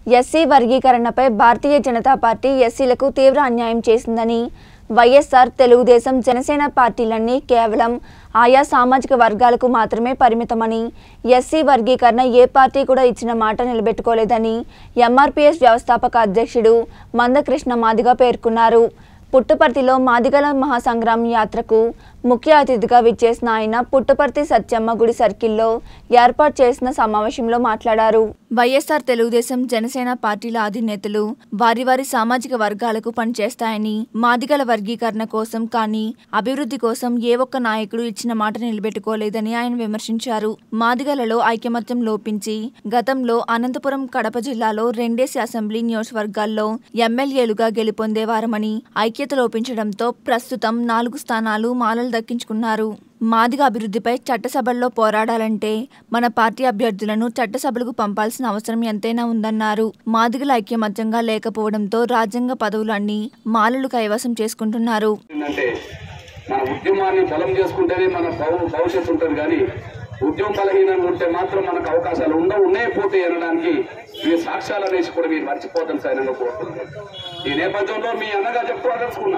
SC వర్గీకరణపై Bharatiya Janata Party ఎస్సీలకు తీవ్ర అన్యాయం చేసిందని వైఎస్ఆర్ తెలుగుదేశం జనసేన పార్టీలన్నీ కేవలం ఆయా సామాజిక వర్గాలకు మాత్రమే పరిమితమని ఎస్సీ వర్గీకరణ ఏ పార్టీ కూడా ఇచ్చిన మాట నిలబెట్టుకోలేదని ఎంఆర్పీఎస్ వ్యవస్థాపక అధ్యక్షుడు మందకృష్ణ మాదిగ పేర్కొన్నారు పుట్టపర్తిలో మాదిగల మహాసంగ్రామ్ యాత్రకు ముఖ్య అతిథిగా విచ్చేసిన ఆయన పుట్టపర్తి సత్యమ్మ గుడి సర్కిల్లో ఏర్పాటు చేసిన సమావేశంలో మాట్లాడారు వైఎస్ఆర్ తెలుగుదేశం జనసేన పార్టీల అధినేతలు వారి వారి సామాజిక వర్గాలకు పనిచేస్తాయని మాదిగల వర్గీకరణ కోసం కానీ అభివృద్ధి కోసం ఏ ఒక్క నాయకుడు ఇచ్చిన మాట నిలబెట్టుకోలేదని ఆయన విమర్శించారు మాదిగలలో ఐకమత్యం లోపించి గతంలో అనంతపురం కడప జిల్లాలో రెండేసి అసెంబ్లీ నియోజకవర్గాల్లో ఎమ్మెల్యేలుగా గెలుపొందేవారమని ఐక్యత లోపించడంతో ప్రస్తుతం నాలుగు స్థానాలు మాలలు దక్కించుకున్నారు మాదిగ అభివృద్ధిపై చట్టసభల్లో పోరాడాలంటే మన పార్టీ అభ్యర్థులను చట్టసభలకు పంపాల్సిన అవసరం ఎంతైనా ఉందన్నారు మాదిగల ఐక్యమత్యంగా లేకపోవడంతో రాజ్యాంగ పదవులన్నీ మాలలు కైవసం చేసుకుంటున్నారు ఏంటంటే మన ఉద్యమాన్ని బలం చేసుకుంటేనే మన భవ- భవిష్యత్తు ఉంటుంది కానీ ఉద్యమ బలహీనంగా ఉంటే మాత్రం మనకు అవకాశాలు ఉండవు ఉన్నాయే పోతాయి అనడానికి ఈ సాక్ష్యాలు అనేసి కూడా మీరు మర్చిపోతాను సైనంగా కోరుతున్నాను ఈ నేపథ్యంలో మీ అన్నగా చెప్పుకోదలుచుకున్నా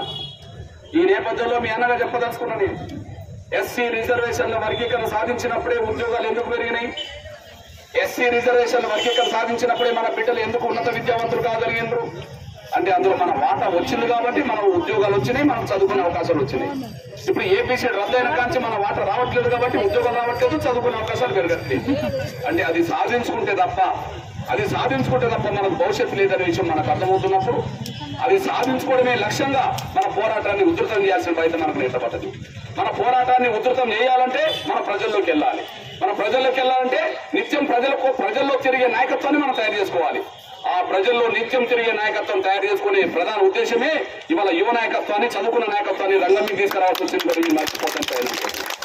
ఈ నేపథ్యంలో మీ అన్నగా చెప్పదలుచుకున్నా నేను ఎస్సీ రిజర్వేషన్ల వర్గీకరణ సాధించినప్పుడే ఉద్యోగాలు ఎందుకు పెరిగినాయి ఎస్సీ రిజర్వేషన్ వర్గీకరణ సాధించినప్పుడే మన బిడ్డలు ఎందుకు ఉన్నత విద్యావంతులు కాగలిగినారు అంటే అందులో మన వాటా వచ్చింది కాబట్టి మన ఉద్యోగాలు వచ్చినాయి మనం చదువుకునే అవకాశాలు వచ్చినాయి ఇప్పుడు ఏపీసీ రద్దయిన కాంచి మన వాటా రావట్లేదు కాబట్టి ఉద్యోగాలు రావట్లేదు చదువుకునే అవకాశాలు పెరగట్లేదు అంటే అది సాధించుకుంటే తప్ప అది సాధించుకుంటే తప్ప మనకు భవిష్యత్తు లేదనే విషయం మనకు అర్థమవుతున్నప్పుడు అది సాధించుకోవడమే లక్ష్యంగా మన పోరాటాన్ని ఉధృతం చేయాల్సిన బాధ్యత మనకు నేర్పబడ్డది మన పోరాటాన్ని ఉధృతం చేయాలంటే మన ప్రజల్లోకి వెళ్ళాలి మన ప్రజల్లోకి వెళ్ళాలంటే నిత్యం ప్రజలకు ప్రజల్లో తిరిగే నాయకత్వాన్ని మనం తయారు చేసుకోవాలి ఆ ప్రజల్లో నిత్యం తిరిగే నాయకత్వం తయారు చేసుకునే ప్రధాన ఉద్దేశమే ఇవాళ యువ నాయకత్వాన్ని చదువుకున్న నాయకత్వాన్ని రంగం మీద తీసుకురావాల్సి వచ్చింది కూడా ఇది మర్చిపోతాను